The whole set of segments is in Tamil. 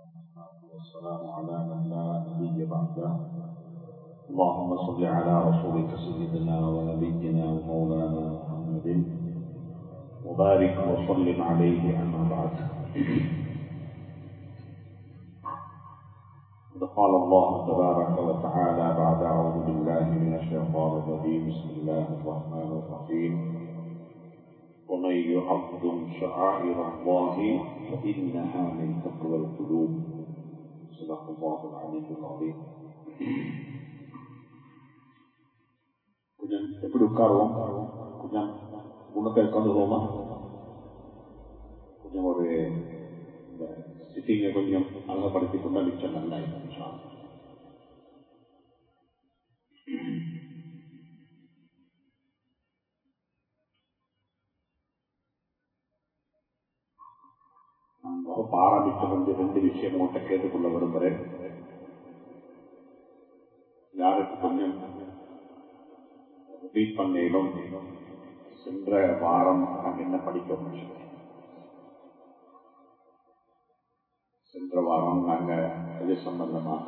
والسلام على من لا نبي بعده اللهم صل على رسولك سيدنا ونبينا ومولانا محمد وبارك وسلم عليه اما بعد قال الله تبارك وتعالى بعد اعوذ بالله من الشيطان الرجيم بسم الله الرحمن الرحيم ومن يعظم شعائر الله فانها من تقوى القلوب صدق الله العلي العظيم கொஞ்சம் எப்படி உட்காருவோம் கொஞ்சம் உனக்கு உட்காந்துருவோமா கொஞ்சம் ஒரு சிட்டிங்கை கொஞ்சம் அழகப்படுத்தி கொண்டா மிச்சம் நல்லா இருக்கும் வகுப்பு ஆரம்பித்து வந்து ரெண்டு விஷயம் உங்கள்கிட்ட கேட்டுக்கொள்ள விரும்புகிறேன் யாருக்கு கொஞ்சம் ரிப்பீட் பண்ணேனும் சென்ற வாரம் நாங்கள் என்ன படிக்க சென்ற வாரம் நாங்கள் இது சம்பந்தமாக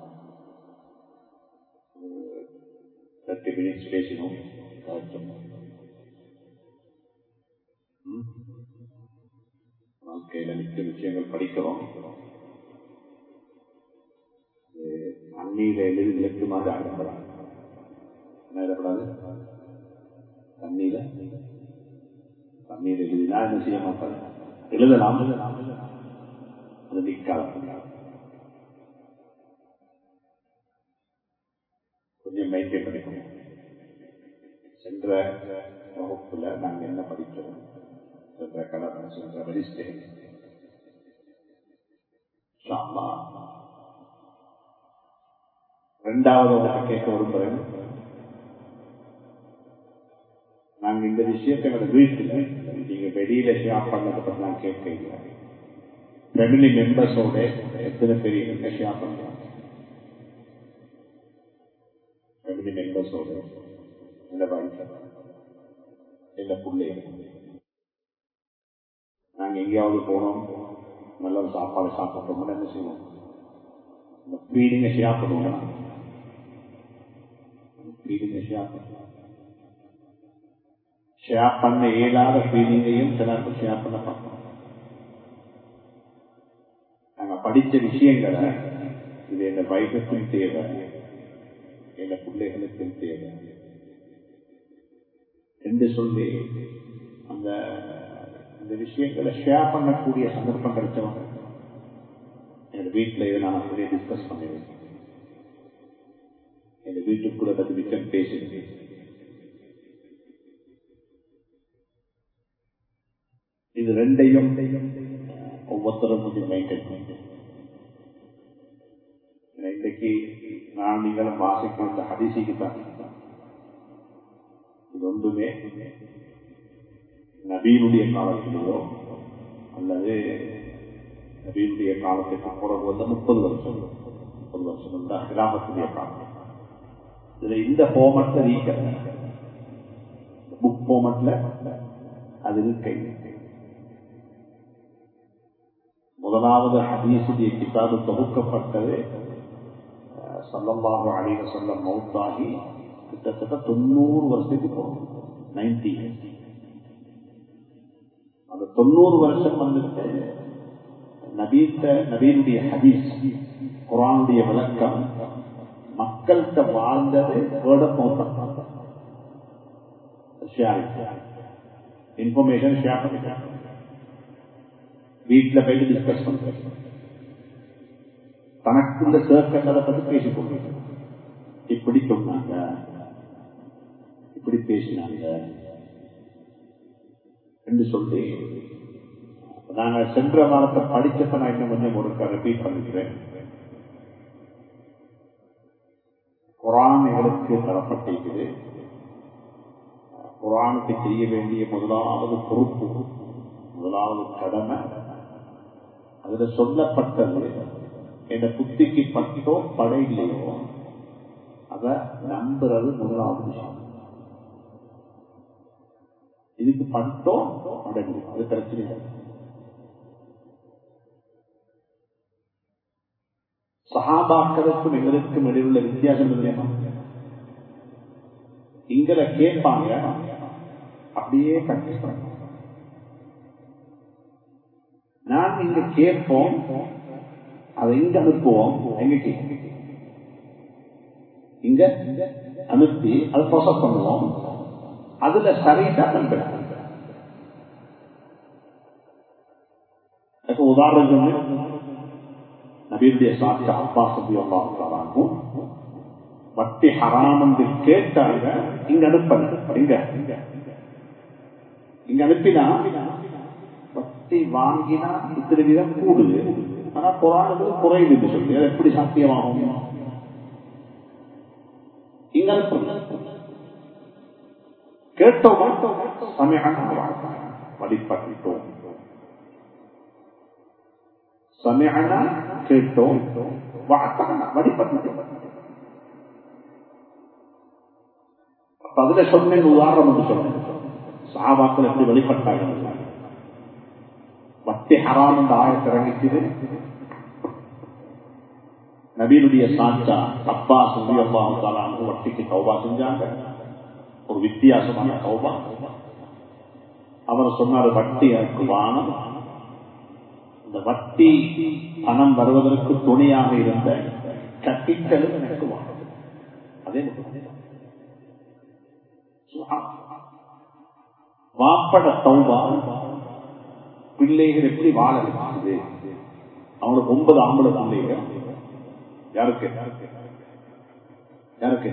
தேர்ட்டி மினிட்ஸ் பேசினோம் வாழ்க்கையில மிக்க விஷயங்கள் படிக்கிறோம் தண்ணீர எழுதி இலக்குமாக அனுப்புறாங்க என்ன எழுதப்படாது தண்ணீர தண்ணீர் எழுதினா என்ன செய்ய மாட்டாங்க எழுதலாம் அது நிற்கால கொஞ்சம் மைக்கே படிக்கணும் சென்ற வகுப்புல நாங்க என்ன படிக்கிறோம் சென்ற கடமை சென்ற வரிசை ரெண்டாவது உங்களுக்கு கேட்க விரும்புறேன் நாங்க இந்த விஷயத்தை எங்களோட வீட்டில் நீங்க வெளியில ஷேர் பண்ணதை பத்தி நான் கேட்க இல்லை ஃபேமிலி மெம்பர்ஸோட எத்தனை பேர் எங்க ஷேர் பண்றாங்க ஃபேமிலி மெம்பர்ஸோட இந்த வயசு இந்த பிள்ளைங்க நாங்க எங்கேயாவது போனோம் நல்ல ஒரு சாப்பாடு சாப்பிட்டோம்னா என்ன செய்வோம் இந்த ஃபீலிங்கை ஷேர் பண்ணுவோம் ஃபீலிங்கை ஷேர் பண்ணுவோம் ஷேர் பண்ண இயலாத ஃபீலிங்கையும் சிலருக்கு ஷேர் பண்ண பார்க்கணும் நாங்க படித்த விஷயங்களை இது எங்க வைகத்தின் தேவை எங்க பிள்ளைகளுக்கும் தேவை என்று சொல்லி அந்த இந்த விஷயங்களை ஷேர் பண்ணக்கூடிய சந்தர்ப்பம் கிடைச்சவங்க எங்க வீட்டில் இதை நான் அப்படியே டிஸ்கஸ் பண்ணுவேன் எங்க வீட்டுக்கு கூட பத்தி மிச்சம் பேசினேன் இது ரெண்டையும் ஒவ்வொருத்தரும் கொஞ்சம் மெயின்டைன் பண்ணி இன்றைக்கு நான் நீங்களும் வாசிக்கும் இந்த ஹதிசிக்கு தான் இது ஒன்றுமே நபீனுடைய காலத்திலேயோ அல்லது நபீனுடைய காலத்துக்கு பிறகு வந்து முப்பது வருஷம் முப்பது வருஷம் வந்து அகிராமத்துடைய காலம் இதுல இந்த போமட்ல நீக்க புக் போமட்ல அது இருக்கை முதலாவது ஹதீசுடைய கிதாபு தொகுக்கப்பட்டது சல்லல்லாஹு அலைவ சொல்ல மவுத்தாகி கிட்டத்தட்ட தொண்ணூறு வருஷத்துக்கு போகும் நைன்டி அந்த தொண்ணூறு வருஷம் வந்துட்டு நபீத்த நபீனுடைய ஹதீஸ் குரானுடைய விளக்கம் மக்கள்கிட்ட வாழ்ந்தது word of mouth information share பண்ணிட்டாங்க வீட்டில் போயிட்டு டிஸ்கஸ் பண்றது தனக்குள்ள சேர்க்கை பத்தி பேசிக் கொள்வது இப்படி சொன்னாங்க இப்படி பேசினாங்க என்று சொல்லி நாங்க சென்ற வாரத்தை படிச்சப்ப நான் இன்னும் கொஞ்சம் ஒரு ரிப்பீட் பண்ணிக்கிறேன் குரான் எங்களுக்கு தரப்பட்டிருக்குது குரானுக்கு செய்ய வேண்டிய முதலாவது பொறுப்பு முதலாவது கடமை அதுல சொல்லப்பட்டது என் புத்திக்கு பட்டோ படையிலையோ அத நம்புறது முதலாவது விஷயம் இதுக்கு பட்டோம் அடங்கும் அது பிரச்சனை இல்லை சஹாபாக்களுக்கும் எங்களுக்கும் இடையில் உள்ள வித்தியாசம் இல்லையா இங்களை கேட்பாங்க அப்படியே பிராக்டிஸ் பண்ணுவோம் நான் இங்க கேட்போம் அதை இங்க அனுப்புவோம் எங்க கேட்கும் இங்க அனுப்பி அதை ப்ராசஸ் பண்ணுவோம் அதுல சரிதான் நம்புறேன் உதாரணம் நபீருடைய சாட்சி அப்பா சபி அல்லாஹும் வட்டி ஹராம் என்று கேட்டாங்க இங்க அனுப்பல இங்க இங்க அனுப்பினா வட்டி வாங்கினா இத்தனை வீதம் கூடுது ஆனா குரானுக்கு குறையுது என்று சொல்லி அது எப்படி சாத்தியமாகும் இங்க அனுப்பல கேட்டோம் சமயமான வழிபட்டோம் சமயனா கேட்டோம் வழிபட்டோம் அதுல சொன்னேன் உதாரணம் என்று சொன்னேன் சாபாக்கள் எப்படி வெளிப்பட்டாங்க வட்டி ஹராம் என்ற ஆயத்தை இறங்கிச்சது நபீனுடைய சாட்சா அப்பா சொல்லி அப்பா அவங்களாங்க வட்டிக்கு கௌபா செஞ்சாங்க ஒரு வித்தியாசமான கௌபா அவர் சொன்னார் வட்டி எனக்கு வானம் இந்த வட்டி பணம் வருவதற்கு துணையாக இருந்த கட்டிக்கலும் எனக்கு வானம் அதே வாப்பட சௌபா பிள்ளைகள் எப்படி வாழ வைக்குது அவனுக்கு ஒன்பது ஆம்பளை பிள்ளைகள் யாருக்கு யாருக்கு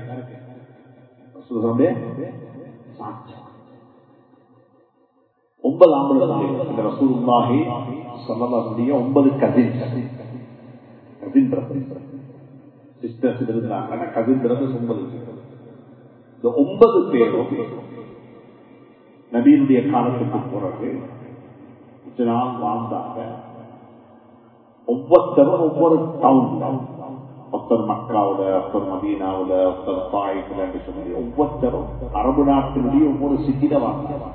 ஒன்பது ஆம்பளை பிள்ளைகள் இந்த ரசூலுல்லாஹி சொல்லக்கூடிய ஒன்பது கசின் கசின் சிஸ்டர்ஸ் இருந்தாங்க கசின் பிரதர்ஸ் ஒன்பது இந்த ஒன்பது பேரும் நபீனுடைய காலத்துக்கு பிறகு கொஞ்ச நாள் வாழ்ந்தாங்க ஒவ்வொருத்தரும் ஒவ்வொரு டவுன் ஒருத்தர் மக்காவுல ஒருத்தர் மதீனாவுல ஒருத்தர் தாய்க்குல என்று சொல்லி ஒவ்வொருத்தரும் அரபு நாட்டினுடைய ஒவ்வொரு சிட்டில வாழ்ந்தாங்க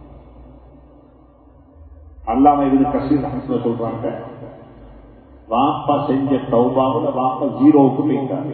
அல்லாம இது கஷ்டம் சொல்றாங்க வாப்பா செஞ்ச தௌபாவுல வாப்பா ஜீரோவுக்கு போயிட்டாங்க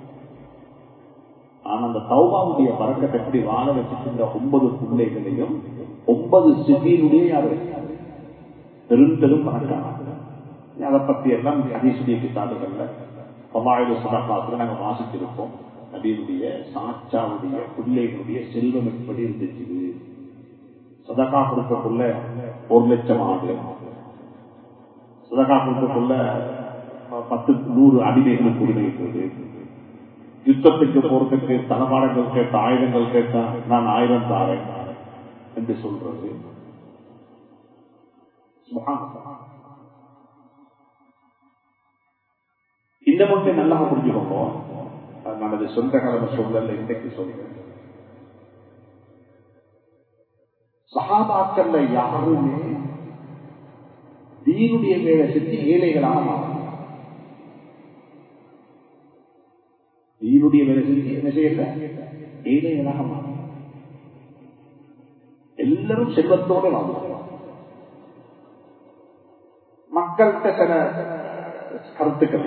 ஆனா அந்த தௌபாவுடைய பறக்கத்தை எப்படி வாழ வச்சுட்டு ஒன்பது பிள்ளைகளையும் ஒன்பது சிட்டியினுடைய யாரு பெரும் பெரும் பணக்கான அதை பத்தி எல்லாம் ஹதீசுடைய கிதாபுகள்ல பமாயுத சதகாத்துல நாங்க வாசிச்சிருப்போம் நபியினுடைய சாச்சாவுடைய பிள்ளைகளுடைய செல்வம் எப்படி இருந்துச்சு சதகா கொடுக்கக்குள்ள ஒரு லட்சம் ஆடு சதகா கொடுக்கக்குள்ள பத்து நூறு அடிமைகளுக்கு உரிமைக்கிறது யுத்தத்துக்கு போறதுக்கு தளபாடங்கள் கேட்ட ஆயுதங்கள் கேட்டா நான் ஆயிரம் தாரேன் என்று சொல்றது இந்த மட்டும் நல்லா புரிஞ்சுக்கோங்க நான் அது சொந்த கடமை சொல்லல இன்றைக்கு சொல்றேன் சகாபாக்கள்ல யாருமே தீனுடைய வேலை செஞ்சு ஏழைகளாக மாறாங்க தீனுடைய வேலை செஞ்சு என்ன செய்யல ஏழைகளாக மாறாங்க எல்லாரும் செல்வத்தோடு வாழ்ந்தாங்க மக்கள்கிட்ட சில கருத்துக்கள்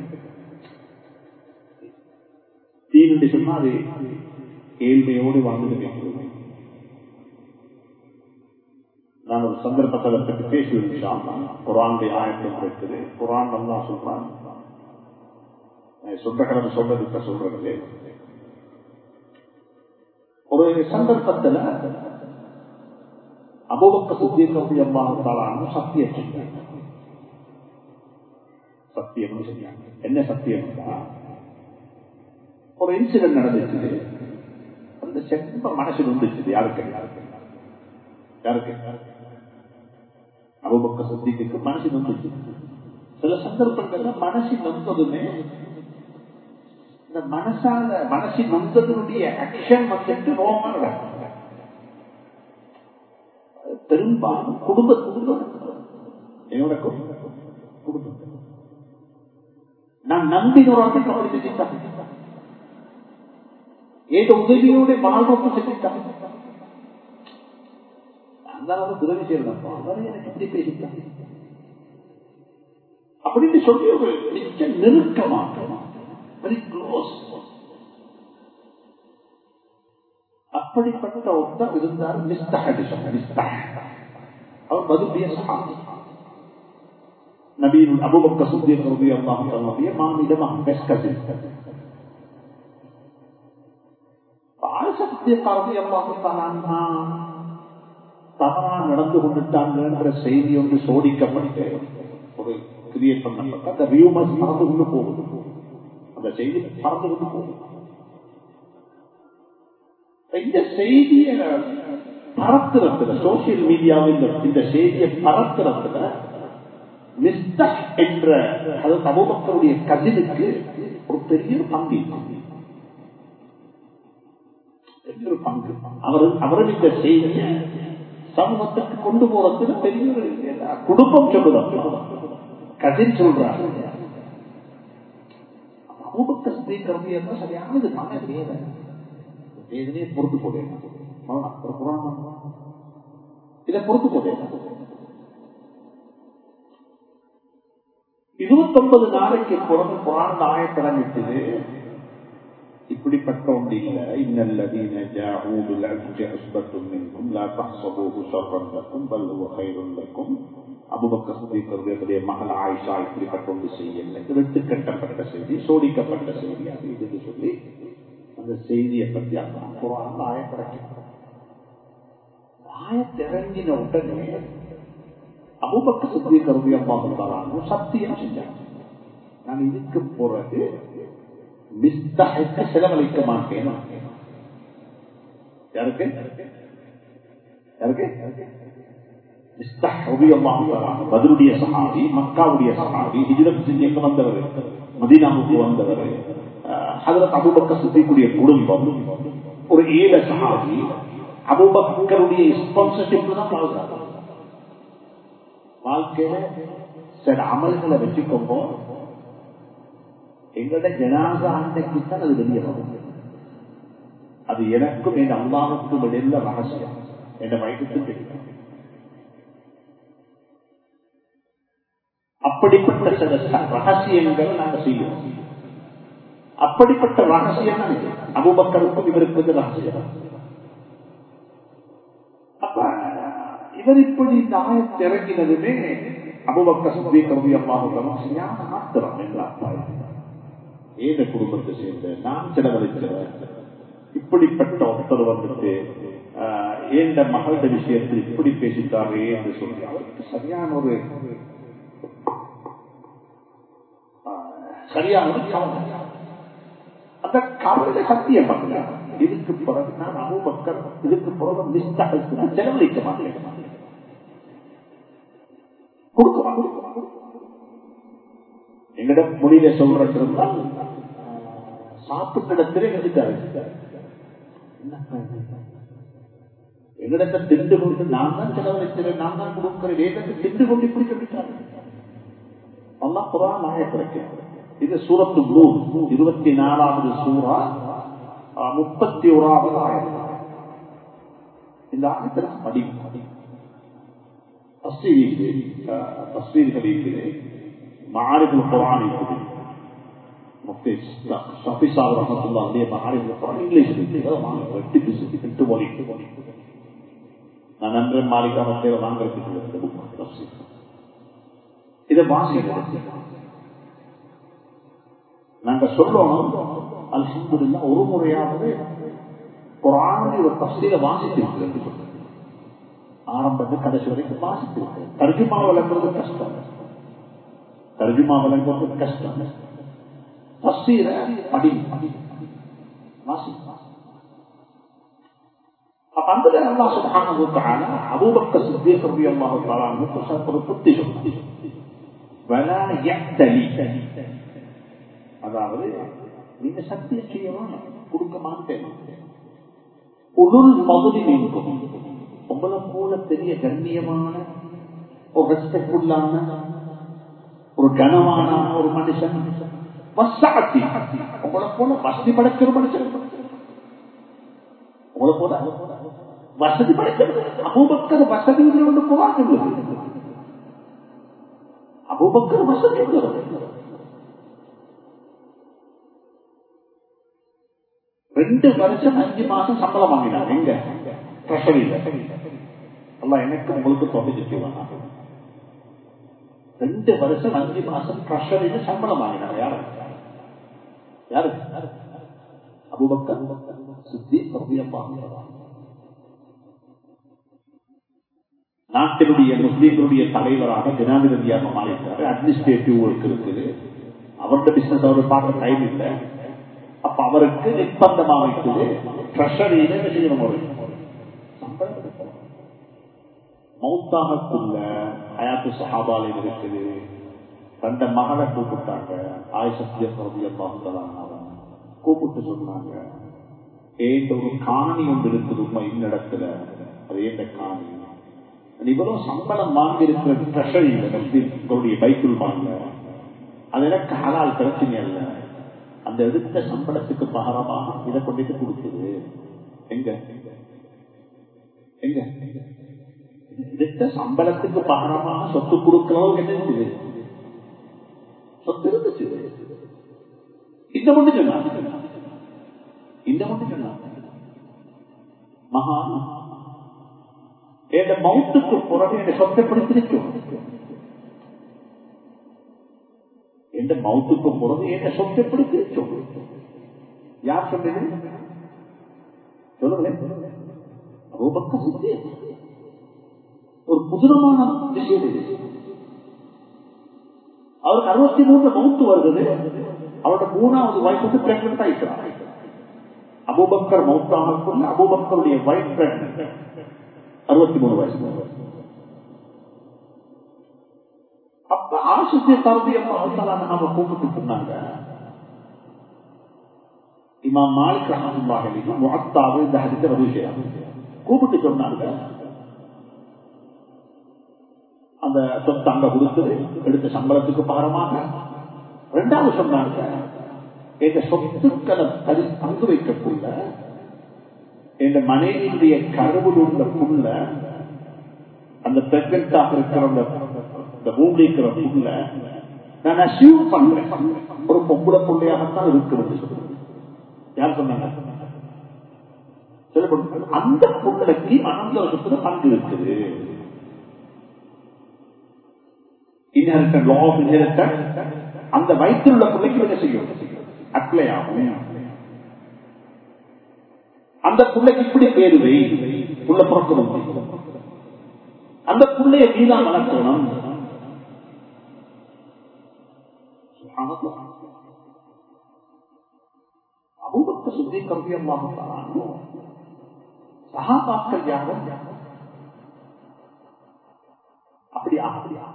தீனுடைய சொன்னா அது ஏழ்மையோடு வாழ்ந்து கேட்கிறோம் நான் ஒரு சந்தர்ப்பத்தை பற்றி பேசுவேன் குரானுடைய ஆயத்தம் இருக்குது குரான் நல்லா சொல்றான் சொந்த கடமை சொல்றதுக்கு சொல்றது ஒரு சந்தர்ப்பத்துல அபோபக்க சுத்தியனுடைய அம்மாவுக்கான சத்தியம் செஞ்சாங்க சத்தியம் செஞ்சாங்க என்ன சத்தியம் ஒரு இன்சிடென்ட் நடந்துச்சு அந்த செம்ப மனசு வந்துச்சு யாருக்கு யாருக்கு யாருக்கு அபுபக்க சத்திக்கு மனசு நொந்துச்சு சில சந்தர்ப்பங்கள்ல மனசு நொந்ததுமே இந்த மனசால மனசு நொந்ததனுடைய ஆக்ஷன் வந்துட்டு ரோமான பெரும்பாலும் குடும்ப குடும்பம் என்னோட குடும்பம் நான் நம்பினோராக கவலை செஞ்சுட்டாங்க ஏதோ உதவியோட வாழ்வோக்கு செஞ்சுட்டாங்க அந்த அளவு துறவி செய்யறதப்பா அவரை எனக்கு எப்படி பேசிட்டாங்க அப்ப அப்படின்னு சொல்லி ஒரு மிச்ச நெருக்கமாக வெரி க்ளோஸ் அப்படிப்பட்ட ஒருத்தர் இருந்தார் மிஸ்தஹடி சொன்ன மிஸ்தஹ் அவர் மதுபிய சஹாபி நபீன் அபுபக்க சுத்திய ரபி அல்லாஹ் தன்னுடைய மாநிலம் பெஸ்ட் கசின் தவறா நடந்து கொண்டுட்டாங்கிற செய்தி ஒன்று சோடிக்கப்பட்டு ஒரு கிரியேட் பண்ணப்பட்ட அந்த வியூமர்ஸ் பறந்து கொண்டு போகுது அந்த செய்தி பறந்து கொண்டு போகுது இந்த செய்தியை பரத்துறதுல சோசியல் மீடியாவில் இந்த செய்தியை பரத்துறதுல மிஸ்டக் என்ற அது அபுபக்கருடைய கசினுக்கு ஒரு பெரிய பங்கு பெரிய ஒரு பங்கு அவர் அவரும் இந்த செய்தியை சமூகத்துக்கு கொண்டு போறதுக்கு பெரிய ஒரு குடும்பம் சொல்லுவாங்க கசின் சொல்றாங்க அபுபக்கர் ஸ்பீக்கர் என்ன சரியானது மன வேலை வேதனையை பொறுத்து போடணும் இதை பொறுத்து போடணும் இருபத்தொன்பது நாளைக்கு பிறகு குரான் ஆயத்திறங்கிட்டது இப்படிப்பட்ட ஒன்று இல்லை இன்னல்லதீன ஜாஊ பில் அஜ்ஜி அஸ்பத்தும் மின்கும் லா தஹ்சபூஹு ஷர்ரன் லக்கும் பல் ஹுவ கைருன் லக்கும் அபூபக்கர் சித்திகளுடைய மகள் ஆயிஷா இப்படிப்பட்ட ஒன்று செய்யலை எடுத்து கட்டப்பட்ட செய்தி சோடிக்கப்பட்ட செய்தி அது இதுன்னு சொல்லி அந்த செய்தியை பற்றி அல்லாஹ் குரான் ஆயத்திறக்கிறார் ஆயத்திறங்கின உடனே அபுபக்க சுத்தி கருதி அம்மா சத்தியம் செஞ்சாங்க நான் இதுக்கு பிறகு மிஸ்தஹக்கு செலவழிக்க மாட்டேன் யாருக்கு யாருக்கு பதிலுடைய சஹாபி மக்காவுடைய சஹாபி ஹிஜ்ரத் செஞ்சு வந்தவர் மதீனாவுக்கு வந்தவர் ஹதரத் அபுபக்க சுத்திக்குரிய குடும்பம் ஒரு ஏழை சஹாபி அபுபக்கருடைய ஸ்பான்சர்ஷிப்ல தான் வாழ்றாங்க வாழ்க்கையில சில அமல்களை வச்சுக்கோங்க எங்களோட ஜனாசா அன்னைக்கு தான் அது வெளியே வரும் அது எனக்கும் என் அம்மாவுக்கும் இடையில ரகசியம் என் வயதுக்கு தெரியும் அப்படிப்பட்ட சில ரகசியங்கள் நாங்க செய்வோம் அப்படிப்பட்ட ரகசியம் தான் இது அபுபக்கருக்கும் இவருக்கு ரகசியம் அப்ப இவர் இப்படி இந்த ஆயத்தை இறங்கினதுமே அபுபக்க சுத்தி கருவி அம்மாவுக்கு சரியான ஆத்திரம் என்ற அப்பா ஏத குடும்பத்தை சேர்ந்த நான் செலவழிக்கிறேன் இப்படிப்பட்ட ஒருத்தர் வந்துட்டு ஏந்த மகள விஷயத்தில் இப்படி பேசிட்டாரே என்று சொல்லி அவருக்கு சரியான ஒரு சரியான ஒரு கவலை அந்த கவலை சத்தியம் பண்ணல இதுக்கு பிறகு நான் அபுபக்கர் இதுக்கு பிறகு மிஸ்டாக நான் செலவழிக்க மாட்டேன் கொடுக்குவான் எங்களிடம் மொழியில சொல்றது சாப்பிட்ட இடத்திலே எழுதிட்டாரு எங்களிடத்தை திண்டு கொண்டு நான் தான் செலவழிக்கிறேன் நான் தான் கொடுக்கிறேன் வேதத்தை திண்டு கொண்டு இப்படி சொல்லிட்டாரு அல்லா குரான் ஆயத்திருக்கேன் இது சூரத்து நூல் இருபத்தி நாலாவது சூறா முப்பத்தி ஓராவது ஆயிரம் இந்த ஆயத்தில் படி தஸ்வீர்களிலே மாறிகள் குரான் இருக்குது முஃப்தி ஷஃபி சாஹிப் ரஹமத்துல்லாஹி அலைஹி மாறிகள் குரான் இங்கிலீஷ் இருக்குது எட்டு பிசு எட்டு மொழி நான் நன்றி மாளிகா மத்திய வாங்கறதுக்கு இதை வாசிக்கிறேன் நாங்க சொல்லணும் அல்ஹம்துலில்லா ஒரு முறையாவது குரானுடைய ஒரு தஸ்தீரை வாசித்திருக்கிறது ஆரம்பத்து கடைசி வரைக்கும் வாசித்திருக்கிறது தர்ஜுமா விளங்குறது கஷ்டம் தர்ஜுமா விளங்குறது கஷ்டம் தஸ்தீரை படி வாசி அப்ப அந்த அல்லா சுப்ஹானஹு தஆலா அபூபக்கர் சித்திக் ரலியல்லாஹு தஆலா அன்ஹு ஒரு புத்தி சொன்னார் வலா யக்தலி அதாவது நீங்க சத்தியம் செய்யணும் கொடுக்க மாட்டேன் உருள் பகுதி நீங்கும் உங்களை போல பெரிய கண்ணியமான ஒரு ரெஸ்பெக்ட்ஃபுல்லான ஒரு கனமான ஒரு மனுஷன் வசாத்தி உங்களை போல வசதி படைக்கிற மனுஷன் உங்களை போல வசதி படைக்கிறது அபூபக்கர் வசதி ஒன்று போவாங்க அபுபக்கர் வசதி உள்ளவர். ரெண்டு வருஷம் அஞ்சு மாசம் சம்பளம் வாங்கினாங்க எங்க ட்ரெஷரியில அல்ல எனக்கு உங்களுக்கு தொகை சுற்றுவாங்க ரெண்டு வருஷம் அஞ்சு மாசம் ட்ரெஷரியில சம்பளம் வாங்கினாங்க யாரு யாரு அபுபக்கர் சித்தி ரலியல்லாஹு நாட்டினுடைய முஸ்லீம்களுடைய தலைவராக ஜனாதிபதியாக மாறிட்டாரு அட்மினிஸ்ட்ரேட்டிவ் ஒர்க் இருக்குது அவருடைய பிசினஸ் அவர் பார்க்க டைம் இல்லை அப்ப அவருக்கு நிர்பந்தமாக இருக்குது ட்ரெஷரியில என்ன செய்யணும் ஒரு சம்பளம் கொடுக்கணும். மௌத்தாகக்குள்ள ஹயாத்து சஹாபாலையில் இருக்குது தந்த மகளை கூப்பிட்டாங்க ஆயுஷத்தியம் கூப்பிட்டு சொன்னாங்க ஏண்ட ஒரு காணி ஒன்று இருக்குது உண்மை இன்னிடத்துல அது ஏண்ட காணி இவரும் சம்பளம் வாங்கி இருக்கிற ட்ரெஷரியில உங்களுடைய பைக்குள் வாங்க அது எனக்கு ஹலால் பிரச்சனை அல்ல அந்த எடுத்த சம்பளத்துக்கு பகரமாக இதை கொண்டுட்டு கொடுக்குது எங்க எங்க எடுத்த சம்பளத்துக்கு பகரமாக சொத்து கொடுக்கிறவங்க என்ன இருக்குது சொத்து இருந்துச்சு இந்த மட்டும் சொன்னாங்க இந்த மட்டும் சொன்னாங்க மகா என் மவுத்துக்கு பிறகு என் சொத்தை பிடித்திருக்கும் என் மவுத்துக்கு பிறகு என் சொத்தை பிடித்திருக்கும் யார் சொன்னது சொல்லுங்களேன் ரூபக்க சித்தி ஒரு புதுரமான விஷயம் இது அவருக்கு அறுபத்தி மூணு மவுத்து வருது அவரோட மூணாவது வைஃப் வந்து பிரெக்னென்ட் ஆயிட்டார் அபூபக்கர் மவுத்தானக்குள்ள அபூபக்கருடைய வைஃப் பிரெக்னென்ட் அறுபத்தி மூணு வயசு அப்ப ஆசிரிய தரதி நம்ம கூப்பிட்டு சொன்னாங்க இமாம் மாலிக் ரஹமுல்லாஹிலும் முகத்தாவு இந்த ஹரித்த விஷயம் கூப்பிட்டு சொன்னாங்க அந்த சொத்து அங்க கொடுத்தது எடுத்த சம்பளத்துக்கு பாரமாக ரெண்டாவது சொன்னாங்க இந்த சொத்துக்களை பங்கு வைக்கக்குள்ள என் மனைவியுடைய கருவில் உள்ள புள்ள அந்த பிரெக்னண்டாக இருக்கிற அந்த பூமி இருக்கிற புள்ள நான் அசியூம் பண்றேன் ஒரு பொம்பளை பிள்ளையாகத்தான் இருக்கிறது யார் சொன்னாங்க அந்த புள்ளைக்கு அனந்த பங்கு இருக்குது இன்ஹெரிட்டன் லா ஆஃப் இன்ஹெரிட்டன் அந்த வயிற்றில் உள்ள பிள்ளைக்கு என்ன செய்யும் அப்ளை ஆகும் அந்த பிள்ளைக்கு இப்படி பேரு வை புள்ள பிறக்கணும் அந்த பிள்ளைய வீணா வளர்க்கணும் அபூபக்க சுத்தி கம்பியமாக சகாபாக்கள் யாரும் அப்படியா அப்படியா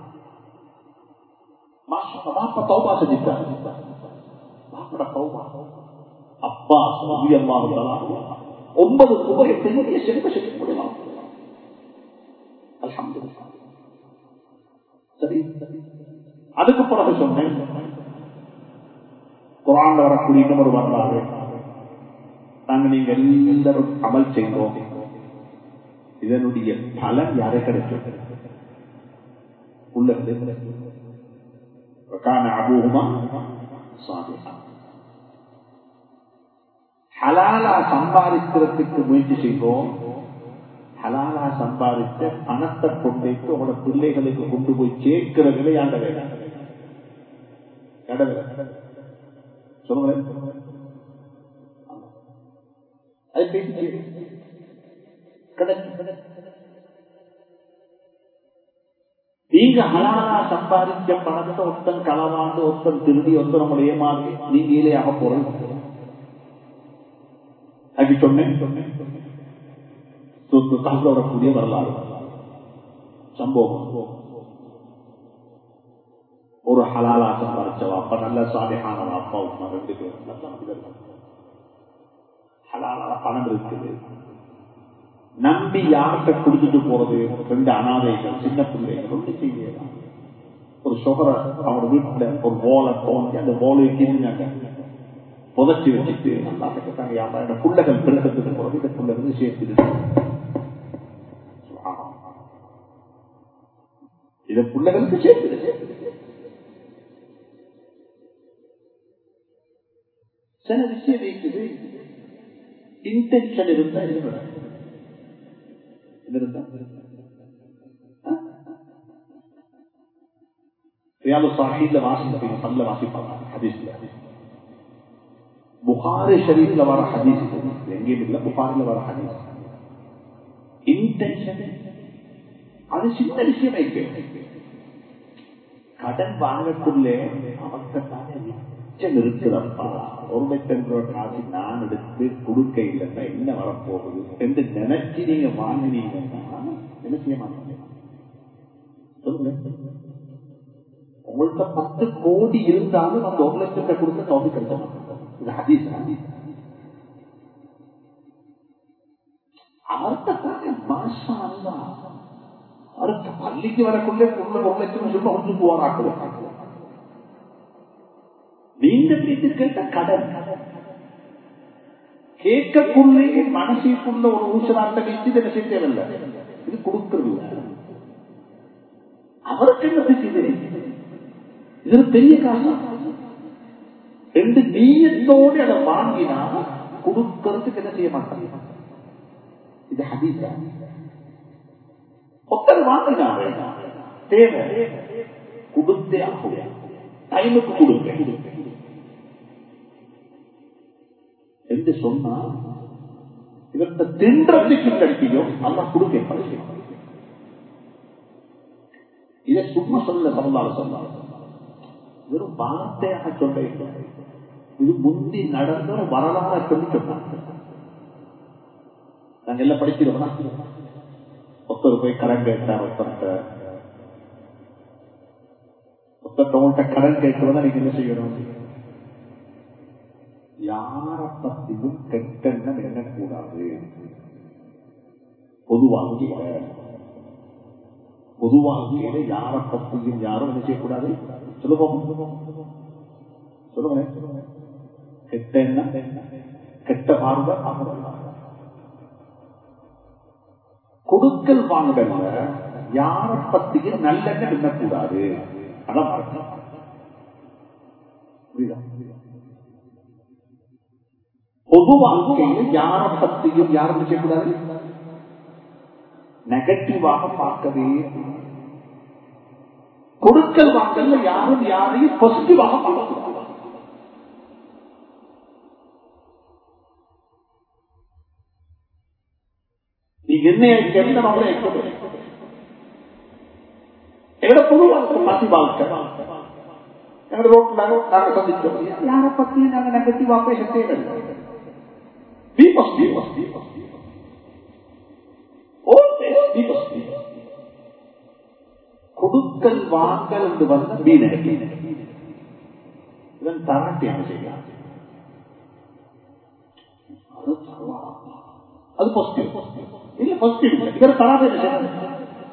பாப்பா தௌபா செஞ்சுட்டார் பாப்பட தௌபா அப்பா அம்மா ஒன்பது ரூபாய் பெரிய செல்வ செய்ய முடியலாம் சரி அதுக்கு பிறகு சொன்னேன் குரான் வரக்கூடிய இன்னொரு வரலாறு நாங்க நீங்க எல்லாரும் அமல் செய்தோம் இதனுடைய பலன் யாரை கிடைக்கும் உள்ளது وكان أبوهما صالحا ஹலாலா சம்பாதிக்கிறதுக்கு முயற்சி செய்வோம் ஹலாலா சம்பாதித்த பணத்தை கொண்டு உங்களோட பிள்ளைகளுக்கு கொண்டு போய் சேர்க்கிற விளையாண்ட வேலை சொல்லுங்களேன் அது பேசி நீங்க ஹலாலா சம்பாதிச்ச பணத்தை ஒருத்தன் களவாண்டு ஒருத்தன் திருடி ஒருத்தன் நம்மளை ஏமாறி நீங்க இலையாக போறோம் அப்படி சொன்னேன் வரக்கூடிய வரலாறு சம்பவம் ஒரு ஹலாலா சம்பாதிச்ச வாப்பா நல்ல சாலையான வாப்பா உமா ரெண்டு பேரும் நல்ல மனிதர்கள் ஹலாலா பணம் இருக்குது நம்பி யார்கிட்ட குடிச்சிட்டு போறது ரெண்டு அனாதைகள் சின்ன பிள்ளைகள் ஒன்று செய்யலாம் ஒரு சுகரை அவர் வீட்டுல ஒரு போலை தோண்டி அந்த போலை கிழிஞ்சாங்க புதைச்சி வச்சுட்டு நல்லா கேட்டாங்க யாரா இந்த புள்ளைகள் பிறகு போறது இந்த புள்ள வந்து சேர்த்துட்டு இத பிள்ளைகளுக்கு சேர்த்து சில விஷயம் இருக்குது இன்டென்ஷன் இருந்தா இது நடக்கும். இது இருந்தா ஆ? ரியாலு சாஹித்ல வாசிப்பீங்க பல்ல வாசிப்பாங்க ஹதீஸ்ல புகாரி ஷரீஃப்ல வர ஹதீஸ் இது. எங்கேயும் இல்ல புகாரில வர ஹதீஸ் இன்டென்ஷன் அது சின்ன விஷயம் இருக்கு கடன் வாங்கக்குள்ளே அவர்கிட்ட மிச்சம் இருக்குதப்பா ஒரு லட்சம் ரூபாய் காசு நான் எடுத்து கொடுக்க இல்லைன்னா என்ன வரப்போகுது என்று நினைச்சு நீங்க வாங்கினீங்கன்னா என்ன செய்ய மாட்டீங்க சொல்லுங்க உங்கள்கிட்ட பத்து கோடி இருந்தாலும் அந்த ஒரு லட்சத்தை கொடுக்க தோல்வி கிடைக்க மாட்டோம் இது ஹதீஸ் ஹதீஸ் அவர்கிட்ட மாசா அல்லா அவருக்கு பள்ளிக்கு வரக்குள்ளே உள்ள ஒரு லட்சம் சொல்லி ஒன்று போராக்குவோம் நீங்க வீட்டு கேட்ட கடன் கேட்கக்குள்ளே மனசுக்குள்ள ஒரு ஊசலாட்ட வச்சு இதை செய்ய தேவையில்லை இது கொடுக்கிறது அவருக்கு என்ன செஞ்சது இது ஒரு பெரிய காசு ரெண்டு நீயத்தோடு அதை வாங்கினா கொடுக்கறதுக்கு என்ன செய்ய மாட்டாங்க இது ஹதீஸா ஒருத்தர் வாங்கினாங்க தேவை கொடுத்தே ஆகும் டைமுக்கு கொடுக்க என்று சொன்னா இவர்கிட்ட தின்றதுக்கு கிடைக்கும் அல்ல கொடுக்க இதை சும்மா சொல்ல சமந்தால சொன்னாங்க வெறும் வார்த்தையாக சொல்ல இது முந்தி நடந்த ஒரு வரலாறு சொல்லி சொன்னாங்க நாங்க எல்லாம் படிக்கிறோம்னா ஒருத்தர் போய் கடன் கேட்டார் ஒருத்தர்கிட்ட ஒருத்தர் உங்கள்கிட்ட கடன் கேட்கறதா நீங்க என்ன செய்யணும் யார பத்தியும் கெட்டெண்ணம் எண்ணக்கூடாது பொதுவாக பொதுவாக யார பத்தியும் யாரும் என்ன செய்யக்கூடாது சொல்லுவோம் சொல்லுங்க கெட்ட எண்ணம் கெட்ட பார்வை கொடுக்கல் வாங்கல யார பத்தியும் நல்லெண்ணம் எண்ணக்கூடாது அதான் அர்த்தம். புரியுதா? பொது வாழ்க்கையில் யார பத்தியும் யாரும் செய்யக்கூடாது நெகட்டிவாக பார்க்கவே கூடாது. கொடுக்கல் வாங்கல யாரும் யாரையும் பாசிட்டிவாக பார்க்கக்கூடாது நீங்க என்ன கேட்ட நம்மளே எங்கட பொது வாழ்க்கை பசி வாழ்க்கை எங்கட ரோட்ல நாங்க சந்திச்சோம் யார பத்தி நாங்க நெகட்டிவா பேச தேவையில்லை Be positive, positive, positive. Always be positive. கொடுக்கல் வாங்கல் என்று வந்த பி நெகட்டிவ் இதன் தரத்தை என்ன செய்யலாம் அது தருவாரா? அது பாசிட்டிவ் இல்ல பாசிட்டிவ் இல்லை இதர தராத என்ன செய்யணும்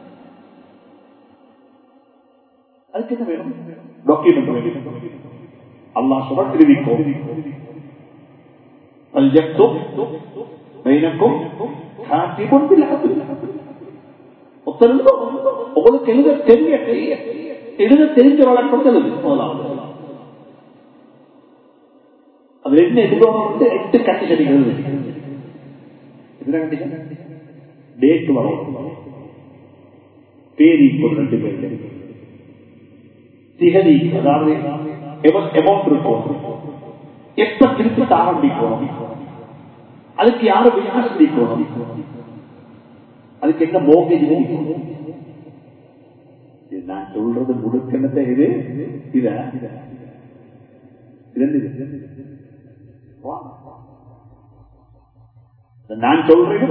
அதுக்கு என்ன வேணும் டாக்குமெண்ட் வேணும் அல்லாஹ் சொல்ல தெரிவிக்கும் فليكتب بينكم كاتب بالعدل ஒருத்தருக்கும் உங்களுக்கு எழுத தெரிய எழுத தெரிஞ்ச வழக்கம் எழுது முதலாவது அது என்ன எதிர்கோணம் வந்து எட்டு கண்டிஷன் எழுது என்ன கண்டிஷன் டேட் வரும் பேரி ஒரு ரெண்டு பேர் திகதி அதாவது எமௌண்ட் இருக்கும் எப்ப திருப்பி ஆரம்பிக்கணும் அதுக்கு யாரு விமர்சிக்கணும் அதுக்கு என்ன மோகேஜ் நான் சொல்றது முடுக்கினத இது இத நான் சொல்றது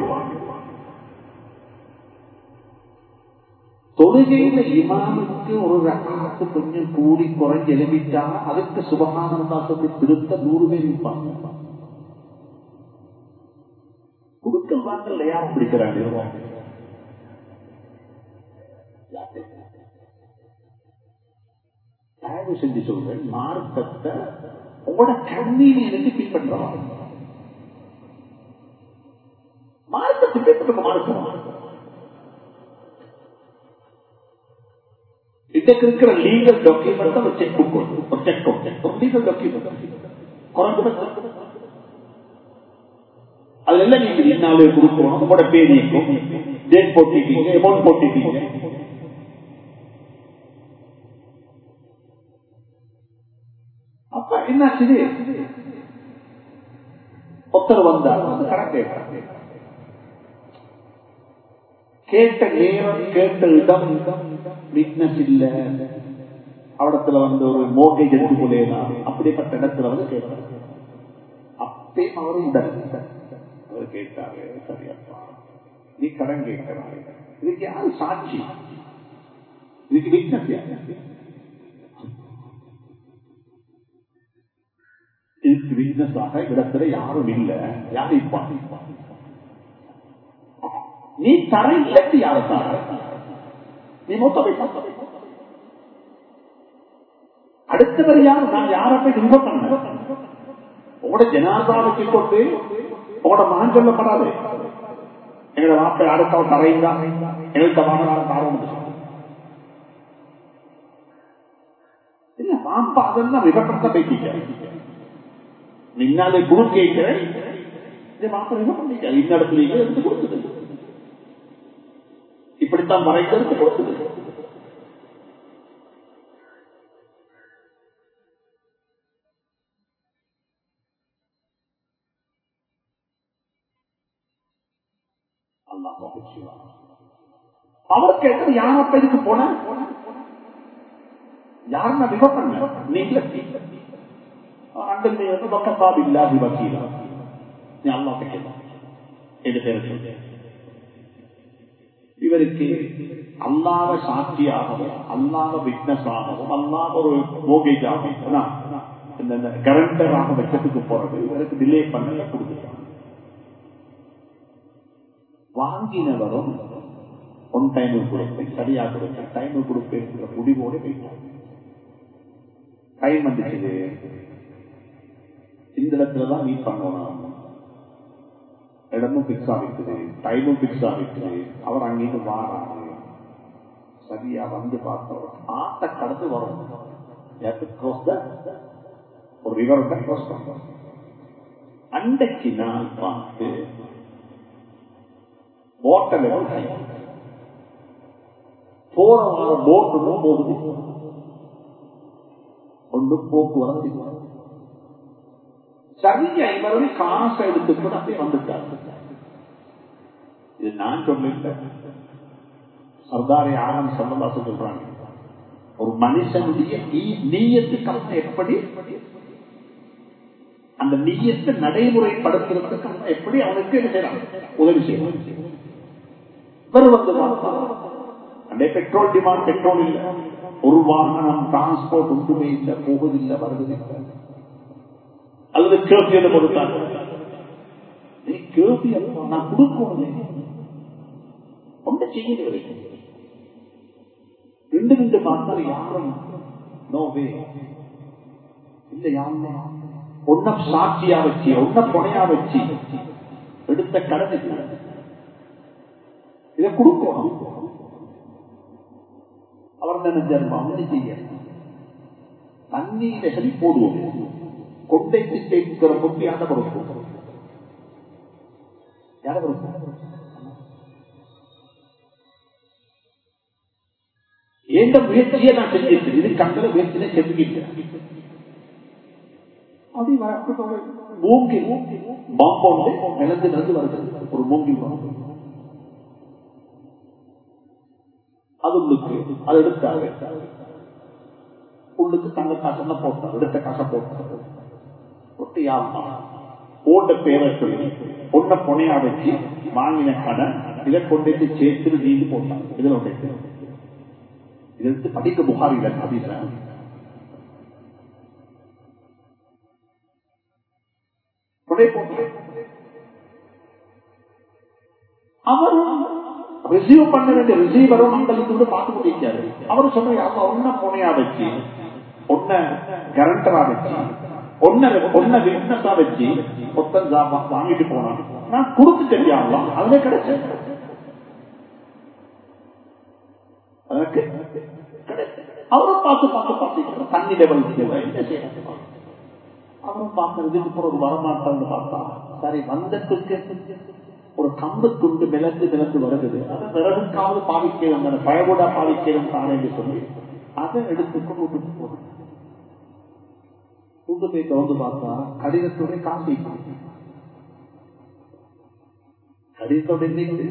தொழுகையில இமாமுக்கு ஒரு ரகத்து கொஞ்சம் கூடி குறைஞ்சு எழுதிட்டா அதுக்கு சுபகானந்தாசத்தை திருத்த நூறு பேர் இருப்பாங்க குடுக்கல் வாங்கல யாரும் பிடிக்கிறாங்க தயவு செஞ்சு சொல்றேன் மார்க்கத்தை உங்களோட கண்ணீரிலிருந்து பின்பற்றலாம் மார்க்கத்தை பின்பற்ற மார்க்கம் இதுக்கு இருக்கிற லீகல் டாக்குமெண்ட் ஒரு செக் புக் ஒரு செக் ஒரு லீகல் டாக்குமெண்ட் குறைஞ்சபட்சம் அதுல எல்லாம் நீங்க இன்னாலே கொடுக்கணும் உங்களோட பேர் நீக்கும் டேட் போட்டிட்டீங்க அமௌண்ட் போட்டிட்டீங்க அப்ப என்னாச்சு ஒருத்தர் வந்தார் வந்து கணக்கு கேட்ட நேரம் கேட்ட இடம் வீக்னஸ் இல்ல அவடத்துல வந்து ஒரு மோகேஜ் எடுத்துக்கொள்ளேனா அப்படிப்பட்ட இடத்துல வந்து கேட்டார் அப்பே அவரு உடல் அவர் கேட்டாரு சரியப்பா நீ கடன் கேட்கிறாரு இதுக்கு யாரு சாட்சி இதுக்கு வீக்னஸ் இதுக்கு வீக்னஸ் ஆக இடத்துல யாரும் இல்ல யாரும் இப்பா நீ தர இல்லட்டு யார தார நீ மூத்த வைப்பா அடுத்தவர் யார் நான் யாரை போய் துன்ப பண்ண உங்களோட ஜனாதாவுக்கு கொண்டு உங்களோட மகன் சொல்லப்படாது எங்களோட வாப்பை அடுத்தவன் தரையுந்தா எங்களுக்கு வாங்கினாலும் தாரம் இல்ல வாப்பா அதெல்லாம் விவரத்தை பேசிக்க நின்னாலே குரு கேட்கிறேன் இந்த வாப்பா விவரம் பண்ணிக்க இன்னடத்துல எடுத்து கொடுக்குது இப்படித்தான் மறைக்கிறது கொடுக்குது அவர் கேட்டது யார் அப்ப இதுக்கு போன யார் நான் விவ பண்ண நீங்கள அண்டல் நீ வந்து பக்கத்தாப் இல்லாதி வக்கீலா நீ அல்லா கேட்கலாம் எது பேர் சொல்லு இவருக்கு அல்லாத சாட்சியாகவும் அல்லாத விட்னஸ் ஆகவும் அல்லாத ஒரு மோகேஜ் ஆகும் இந்த கரண்டராக வெச்சத்துக்கு போறது இவருக்கு டிலே பண்ணல கொடுத்துட்டாங்க வாங்கினவரும் ஒன் டைம் கொடுப்பேன் சரியா கொடுப்பேன் டைம் கொடுப்பேன் முடிவோடு போயிட்டாங்க டைம் வந்துச்சு இந்த இடத்துலதான் மீட் பண்ணணும் இடமும் பிக்ஸ் ஆகிக்குது டைமும் பிக்ஸ் ஆகிக்குது அவர் அங்கிருந்து வாராரு சரியா வந்து பார்த்தவர் ஆட்ட கடந்து வரும் ஒரு விவரத்தை க்ளோஸ் பண்றோம் அன்றைக்கு நான் பார்த்து போட்டல் போற வார போட்டு போகுது ஒன்று போக்குவரத்து சரியா இவரும் காசை எடுத்துக்கொண்டு அப்படியே வந்துட்டார் இது நான் சொல்லல சர்தாரி ஆனந்த் சம்பந்தாச சொல்றாங்க ஒரு மனுஷனுடைய நீயத்துக்கு எப்படி அந்த நீயத்தை நடைமுறைப்படுத்துறதுக்கு எப்படி அவனுக்கு என்ன செய்யலாம் உதவி செய்யலாம் வந்து பெட்ரோல் டிமாண்ட் பெட்ரோல் இல்ல ஒரு வாகனம் டிரான்ஸ்போர்ட் ஒன்றுமே இல்லை போவதில்லை வருவதில்லை அல்லது கேள்வியில கொடுத்தாங்க நீ கேள்வி நான் கொடுக்கணும் ஒன்றை செய்யல ரெண்டு ரெண்டு மாதம் யாரும் நோவே இல்ல யாருமே ஒன்ன சாட்சியா வச்சு ஒன்ன புனையா வச்சு எடுத்த கடன் இதை கொடுக்கணும் அவர் நினைச்சார் அவனை செய்ய தண்ணீரை சரி போடுவோம் கொண்டைக்கு சேர்க்கிற பொட்டி யார பொறுப்பு யார பொறுப்பு எந்த முயற்சியை நான் செஞ்சிருக்கேன் இது கண்டல முயற்சியை செஞ்சுக்கிட்டேன் மூங்கி பாம்பு நிலந்து நடந்து வருகிறது ஒரு மூங்கி பாம்பு அது உள்ளுக்கு அது எடுத்தாரு உள்ளுக்கு தங்க காசெல்லாம் போட்டார் எடுத்த காசை போட்டார் ஒட்டு யாருமா ஓட்ட பேரை சொல்லி ஒன்ன புனையா வச்சு வாங்கின கடன் இதை கொண்டு சேர்த்து நீண்டு போட்டான் இதுல ஒன்று இது எடுத்து படிக்க புகாரில அப்படின்னா அவர் ரிசீவ் பண்ண வேண்டிய ரிசீவரும் மண்டலத்தோடு பார்த்து கொண்டிருக்காரு அவர் சொன்ன ஒன்ன புனையா வச்சு ஒன்ன கரண்டரா வச்சு ஒன்ன ஒன்ன விட்னஸா வச்சு மொத்தம் வாங்கிட்டு போனான் நான் கொடுத்து தெரியாமலாம் அதுல கிடைச்சேன் அதற்கு அவரை பார்த்து பார்த்து பார்த்து தண்ணி லெவல் என்ன செய்யணும் அவரும் பார்க்கறதுக்கு அப்புறம் ஒரு வரமாட்டான்னு பார்த்தா சரி வந்ததுக்கு ஒரு கம்பு துண்டு விளக்கு விளக்கு வருகிறது அதை விறகுக்காவது பாவிக்கிறோம் அந்த பயவுடா பாவிக்கிறோம் தானே என்று சொல்லி அதை எடுத்துக்கொண்டு வீட்டுக்கு போறோம் வீட்டு போய் திறந்து பார்த்தா கடிதத்தோட காசு கடிதத்தோட என்ன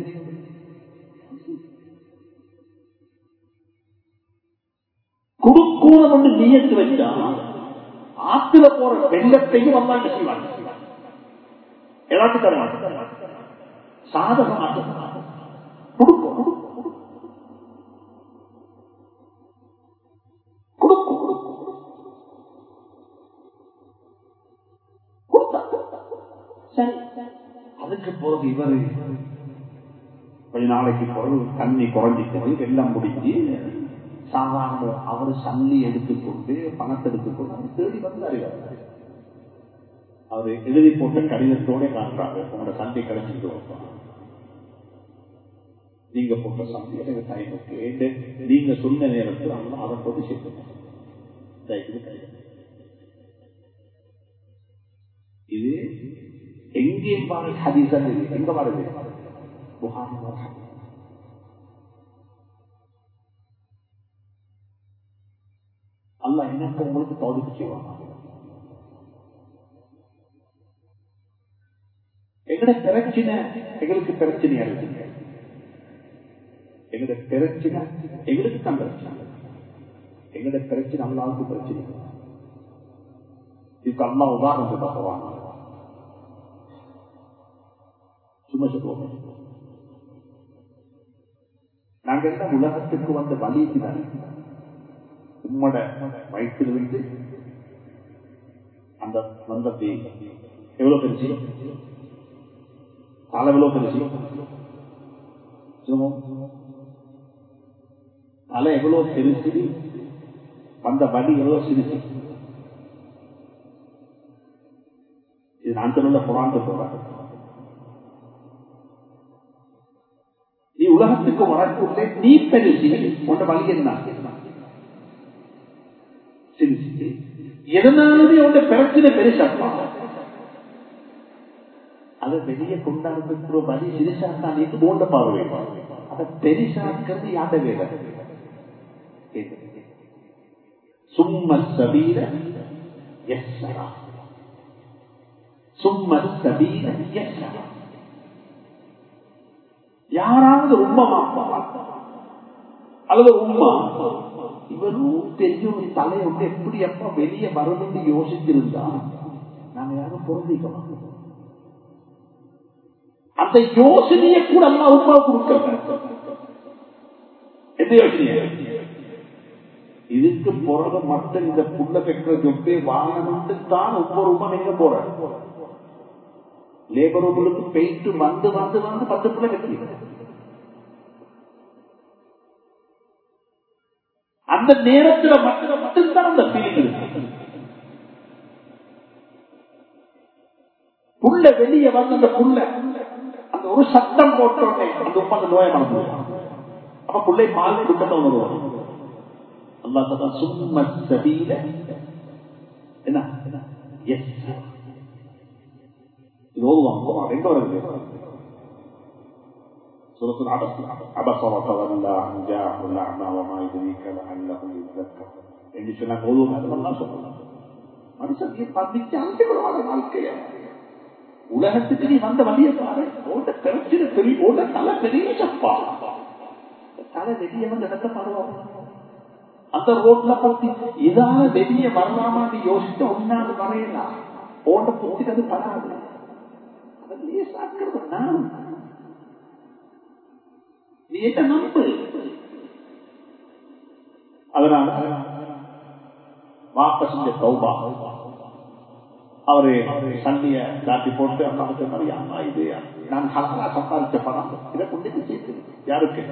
குடுக்கூடம் என்று நீயத்து வச்சா ஆத்துல போற வெள்ளத்தையும் வந்தா என்ன செய்வாங்க எல்லாத்தையும் தர மாட்டாங்க சாதகமாக கொடுக்கும் கொடுக்கும் சரி அதுக்கு பிறகு இவரு கொஞ்ச நாளைக்கு பிறகு தண்ணி குறைஞ்சிக்கிறது வெள்ளம் முடிஞ்சு சாதாரண அவர் சல்லி எடுத்துக்கொண்டு பணத்தை எடுத்துக்கொண்டு அவர் தேடி வந்தாரு அவர் எழுதி போட்ட கடிதத்தோட காட்டுறாங்க உங்களோட சந்தை கிடைச்சிட்டு வைப்பாங்க நீங்க போட்ட சந்தை எனக்கு டைம் கேட்டு நீங்க சொன்ன நேரத்தில் அவங்க அதை போட்டு சேர்த்து இது எங்கேயும் பாருங்க ஹதீசன் இது எங்க வருது புகாரி வருது அல்ல எனக்கு உங்களுக்கு தோதிக்கு செய்வாங்க எங்கட பிரச்சனை எங்களுக்கு பிரச்சனையா இருக்குங்க எங்கட பிரச்சனை எங்களுக்கு தான் பிரச்சனை எங்கட பிரச்சனை அல்லாவுக்கு பிரச்சனை இதுக்கு அம்மா உதாரணத்தை பார்க்குவாங்க சும்மா சொல்லுவோம் நாங்க என்ன உலகத்துக்கு வந்த வழிக்கு உம்மோட வயிற்றிலிருந்து அந்த வந்தத்தை எவ்வளவு பெருசு தலை எவ்வளவு பெருசு தலை எவ்வளவு பெருசு வந்த வலி எவ்வளவு சிறுசு இது நான் சொல்ல புறாந்து போறாங்க நீ உலகத்துக்கு வரக்குள்ளே நீ பெருசி உன்ன வழி என்ன சிரிச்சு எதனாலுமே உன்ன பிரச்சனை பெருசாப்பா அதை வெளியே கொண்டாடுற வழி சிறுசாத்தான் நீ போன்ற பார்வை அதை பெருசாக்கிறது யாத வேலை சும்ம சபீர எஸ்ஸரா சும்ம சபீர எஸ்ஸரா யாராவது உண்மை அல்லது உண்மை இவரும் தெரியும் தலையை விட்டு எப்படி எப்ப வெளியே வரணும்னு யோசிச்சிருந்தா நாங்க யாரும் பொருந்திக்கலாம் அந்த யோசனையை கூட அம்மா உமா கொடுக்க எந்த யோசனைய இதுக்கு பிறகு மட்டும் இந்த புள்ள பெற்ற சொப்பே வாங்கணும்னு தான் ஒவ்வொரு உமா நீங்க போற லேபர் உங்களுக்கு போயிட்டு வந்து வந்து வந்து பத்து பிள்ளை கட்டி அந்த நேரத்துல மட்டும் மட்டும்தான் அந்த ஃபீலிங் இருக்கு புள்ள வெளியே வந்து அந்த புள்ள அந்த ஒரு சத்தம் போட்டோடனே அந்த உப்ப அந்த நோயை மறந்து அப்ப புள்ளை பால் கொடுக்க உணர்வோம் அல்லா தலா சும்ம சபீல என்ன எஸ் இது ஓதுவாங்க ரெண்டு வருது سورة العبس عبس وتولى عن جاءه الأعمى وما يدريك لعله يذكر என்று சொன்ன போதும் அதெல்லாம் சொல்லலாம் மனுஷன் நீ பதிச்சு அனுப்பிவிடுவாங்க வாழ்க்கைய உலகத்துக்கு நீ வந்த வழிய பாரு ஓட்ட பிரச்சனை பெரிய ஓட்ட தலை பெரிய சப்பா தலை வெளியே வந்து இடத்த பாருவாங்க அந்த ரோட்ல பத்தி இதான வெளியே வரலாமான்னு யோசிச்சு ஒன்னாவது வரையலாம் ஓட்ட புத்தி அது படாது அதை லேசாக்கிறது நான் நீ என்ன நம்பு அதனால வாப்ப செஞ்ச சௌபா அவரு சன்னிய காட்டி போட்டு அம்மா சொன்னாரு அம்மா இது நான் ஹலா சம்பாதிச்ச பணம் இதை கொண்டு சேர்த்து யாருக்கு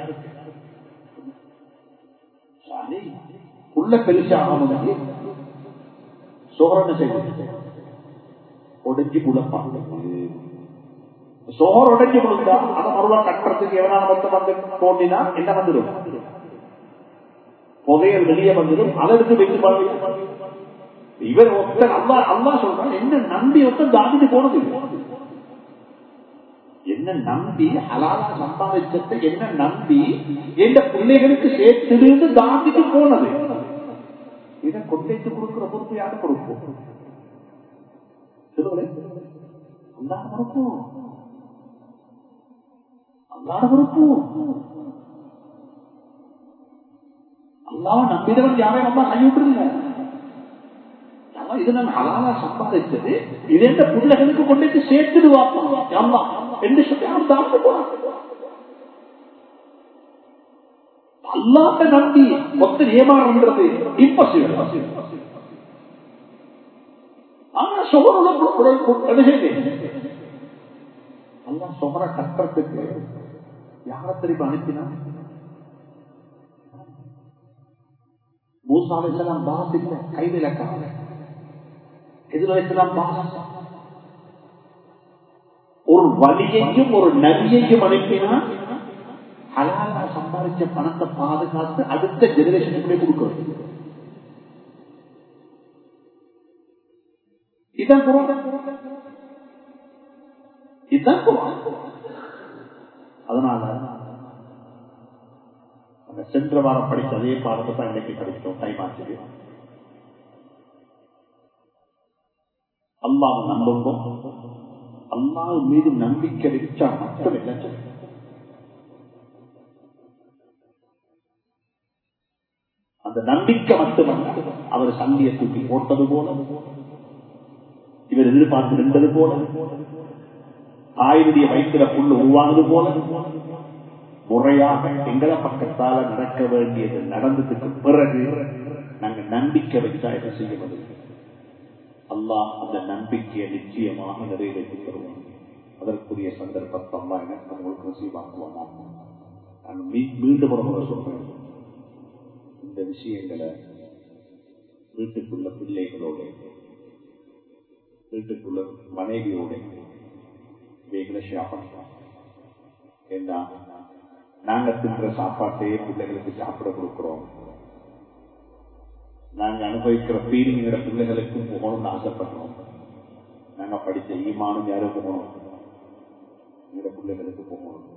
உள்ள பெருசாக சோழனை செய்து ஒடுங்கி குழப்பாங்க சோறு உடைஞ்சு கொடுத்தா அதை மறுவா கட்டுறதுக்கு எவனால மட்டும் வந்து தோண்டினா என்ன வந்துடும் புதையல் வெளியே வந்துடும் அதை எடுத்து வைத்து பாருங்க இவர் ஒருத்தர் அல்லா அல்லா சொல்றான் என்ன நம்பி ஒருத்தர் தாண்டிட்டு போனது இல்லை. என்ன நம்பி ஹலாலா சம்பாதிச்சத்தை என்ன நம்பி எந்த பிள்ளைகளுக்கு சேர்த்துருந்து தாண்டிட்டு போனது இதை கொண்டைத்து கொடுக்கிற பொறுப்பு யாரு பொறுப்பு சொல்லுங்களேன் அல்லாத பொறுப்பு அல்லாத பொறுப்பு அல்லாவை நம்பினவன் யாரையும் அம்மா கைவிட்டுருங்க இது நான் ஹலாலா சம்பாதிச்சது இது எந்த பிள்ளைகளுக்கு கொண்டு சேர்த்துடுவாப்பா அம்மா என்று சொல்லி அவன் தாழ்ந்து போனான் அல்லாத நம்பி மொத்த ஏமாறுன்றது இம்பாசிபிள் ஆனா சுகருடன் அல்லா சுகர கட்டுறதுக்கு யார திருப்பி அனுப்பினா மூசாவைச்சலாம் பாஸ் இல்லை கைது இலக்காக எதிர்வைச்சலாம் பாஸ் ஒரு வழியையும் ஒரு நதியையும் அனுப்பினா ஹலாலா சம்பாதிச்ச பணத்தை பாதுகாத்து அடுத்த ஜெனரேஷனுக்குள்ளே கொடுக்கிறது இதுதான் குரான் இதுதான் குரான் அதனால அந்த சென்ற வாரம் படித்த அதே பாடத்தை தான் இன்னைக்கு படித்தோம் டைம் ஆச்சு அல்லாவை நம்புவோம் அல்லாஹ் மீது நம்பிக்கை வச்சா மட்டும் என்ன சொல்லுங்க அந்த நம்பிக்கை மட்டுமல்ல அவர் சந்தியை தூக்கி போட்டது போல இவர் எதிர்பார்த்து நின்றது போல தாயுடைய வயிற்றுல புல்லு உருவானது போல முறையாக எங்களை பக்கத்தால நடக்க வேண்டியது நடந்ததுக்கு பிறகு நாங்க நம்பிக்கை வச்சா என்ன செய்ய முடியும் அல்லாஹ் அந்த நம்பிக்கையை நிச்சயமாக நிறைவேற்றி தருவோம் அதற்குரிய சந்தர்ப்பத்தை அல்லா எனக்கு உங்களுக்கு நசீவாக்குவானா நான் மீண்டும் ஒரு முறை சொல்றேன் இந்த விஷயங்களை வீட்டுக்குள்ள பிள்ளைகளோட வீட்டுக்குள்ள மனைவியோட இவைகளை ஷேர் பண்ணலாம் ஏன்னா நாங்க தின்ற சாப்பாட்டையே பிள்ளைகளுக்கு சாப்பிட கொடுக்கிறோம் நாங்க அனுபவிக்கிற ஃபீலிங்கிற பிள்ளைகளுக்கும் போகணும்னு ஆசைப்படுறோம் நாங்க படிச்ச ஈமானும் யாரும் போகணும் எங்க பிள்ளைகளுக்கு போகணும்